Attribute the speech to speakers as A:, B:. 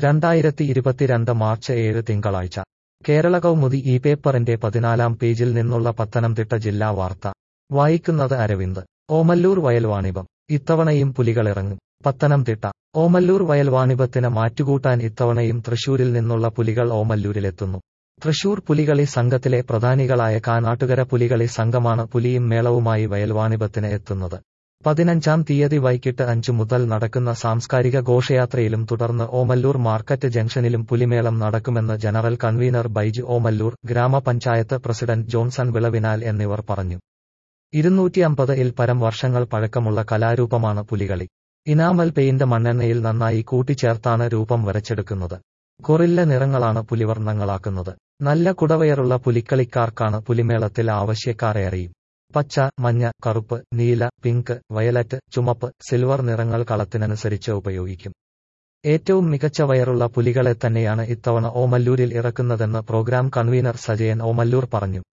A: രണ്ടായിരത്തി ഇരുപത്തിരണ്ട് മാർച്ച് ഏഴ് തിങ്കളാഴ്ച കേരള കൗമുദി ഈ പേപ്പറിന്റെ പതിനാലാം പേജിൽ നിന്നുള്ള പത്തനംതിട്ട ജില്ലാ വാർത്ത വായിക്കുന്നത് അരവിന്ദ് ഓമല്ലൂർ വയൽവാണിഭം ഇത്തവണയും പുലികളിറങ്ങും പത്തനംതിട്ട ഓമല്ലൂർ വയൽവാണിഭത്തിന് മാറ്റുകൂട്ടാൻ ഇത്തവണയും തൃശൂരിൽ നിന്നുള്ള പുലികൾ ഓമല്ലൂരിലെത്തുന്നു തൃശൂർ പുലികളി സംഘത്തിലെ പ്രധാനികളായ കാനാട്ടുകര പുലികളി സംഘമാണ് പുലിയും മേളവുമായി വയൽവാണിഭത്തിന് എത്തുന്നത് പതിനഞ്ചാം തീയതി വൈകിട്ട് അഞ്ചു മുതൽ നടക്കുന്ന സാംസ്കാരിക ഘോഷയാത്രയിലും തുടർന്ന് ഓമല്ലൂർ മാർക്കറ്റ് ജംഗ്ഷനിലും പുലിമേളം നടക്കുമെന്ന് ജനറൽ കൺവീനർ ബൈജു ഓമല്ലൂർ ഗ്രാമപഞ്ചായത്ത് പ്രസിഡന്റ് ജോൺസൺ വിളവിനാൽ എന്നിവർ പറഞ്ഞു ഇരുന്നൂറ്റി അമ്പത് ഇൽ പരം വർഷങ്ങൾ പഴക്കമുള്ള കലാരൂപമാണ് പുലികളി ഇനാമൽ പെയിന്റ് മണ്ണെണ്ണയിൽ നന്നായി കൂട്ടിച്ചേർത്താണ് രൂപം വരച്ചെടുക്കുന്നത് കൊറില്ല നിറങ്ങളാണ് പുലിവർണ്ണങ്ങളാക്കുന്നത് നല്ല കുടവയറുള്ള പുലിക്കളിക്കാർക്കാണ് പുലിമേളത്തിൽ ആവശ്യക്കാരേറെയും പച്ച മഞ്ഞ കറുപ്പ് നീല പിങ്ക് വയലറ്റ് ചുമപ്പ് സിൽവർ നിറങ്ങൾ കളത്തിനനുസരിച്ച് ഉപയോഗിക്കും ഏറ്റവും മികച്ച വയറുള്ള പുലികളെ തന്നെയാണ് ഇത്തവണ ഓമല്ലൂരിൽ ഇറക്കുന്നതെന്ന് പ്രോഗ്രാം കൺവീനർ സജയൻ ഓമല്ലൂർ പറഞ്ഞു